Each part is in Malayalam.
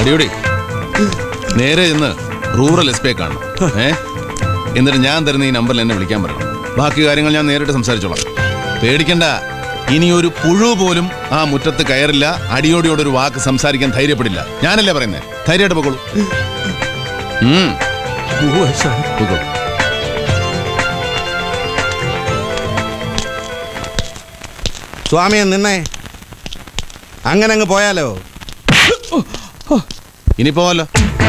അടിയോടി നേരെ ഇന്ന് റൂറൽ എസ് പി കാണണം ഏ എന്നിട്ട് ഞാൻ തരുന്ന ഈ നമ്പറിൽ എന്നെ വിളിക്കാൻ പറയണം ബാക്കി കാര്യങ്ങൾ ഞാൻ നേരിട്ട് സംസാരിച്ചോളാം പേടിക്കണ്ട ഇനി ഒരു പുഴു പോലും ആ മുറ്റത്ത് കയറില്ല അടിയോടിയോടൊരു വാക്ക് സംസാരിക്കാൻ ധൈര്യപ്പെടില്ല ഞാനല്ലേ പറയുന്നേ ധൈര്യമായിട്ട് പൊക്കോളൂ ഉം, പൊക്കോളൂ സ്വാമിയെ നിന്നേ അങ്ങനെ അങ്ങ് പോയാലോ ഇനി പോവല്ലോ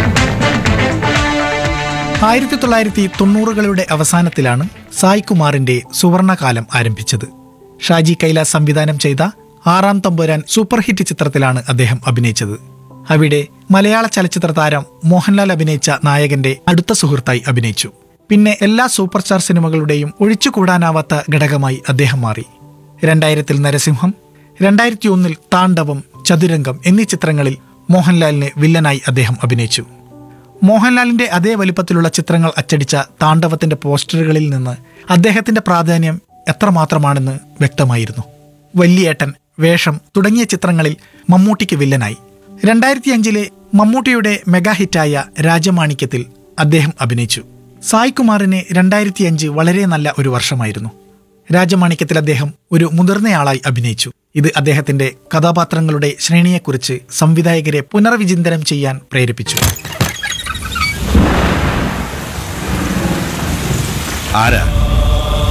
ആയിരത്തി തൊള്ളായിരത്തി തൊണ്ണൂറുകളുടെ അവസാനത്തിലാണ് സായ് കുമാറിന്റെ സുവർണകാലം ആരംഭിച്ചത് ഷാജി കൈലാസ് സംവിധാനം ചെയ്ത ആറാം തമ്പുരാൻ സൂപ്പർ ഹിറ്റ് ചിത്രത്തിലാണ് അദ്ദേഹം അഭിനയിച്ചത് അവിടെ മലയാള ചലച്ചിത്ര താരം മോഹൻലാൽ അഭിനയിച്ച നായകന്റെ അടുത്ത സുഹൃത്തായി അഭിനയിച്ചു പിന്നെ എല്ലാ സൂപ്പർ സ്റ്റാർ സിനിമകളുടെയും ഒഴിച്ചുകൂടാനാവാത്ത ഘടകമായി അദ്ദേഹം മാറി രണ്ടായിരത്തിൽ നരസിംഹം രണ്ടായിരത്തി ഒന്നിൽ താണ്ഡവം ചതുരംഗം എന്നീ ചിത്രങ്ങളിൽ മോഹൻലാലിന് വില്ലനായി അദ്ദേഹം അഭിനയിച്ചു മോഹൻലാലിന്റെ അതേ വലിപ്പത്തിലുള്ള ചിത്രങ്ങൾ അച്ചടിച്ച താണ്ഡവത്തിന്റെ പോസ്റ്ററുകളിൽ നിന്ന് അദ്ദേഹത്തിന്റെ പ്രാധാന്യം എത്രമാത്രമാണെന്ന് വ്യക്തമായിരുന്നു വല്യേട്ടൻ വേഷം തുടങ്ങിയ ചിത്രങ്ങളിൽ മമ്മൂട്ടിക്ക് വില്ലനായി രണ്ടായിരത്തി അഞ്ചിലെ മമ്മൂട്ടിയുടെ മെഗാ ഹിറ്റായ രാജമാണിക്യത്തിൽ അദ്ദേഹം അഭിനയിച്ചു സായ് കുമാറിന് രണ്ടായിരത്തി അഞ്ച് വളരെ നല്ല ഒരു വർഷമായിരുന്നു രാജമാണിക്യത്തിൽ അദ്ദേഹം ഒരു മുതിർന്നയാളായി അഭിനയിച്ചു ഇത് അദ്ദേഹത്തിന്റെ കഥാപാത്രങ്ങളുടെ ശ്രേണിയെക്കുറിച്ച് സംവിധായകരെ പുനർവിചിന്തനം ചെയ്യാൻ പ്രേരിപ്പിച്ചു ആരാ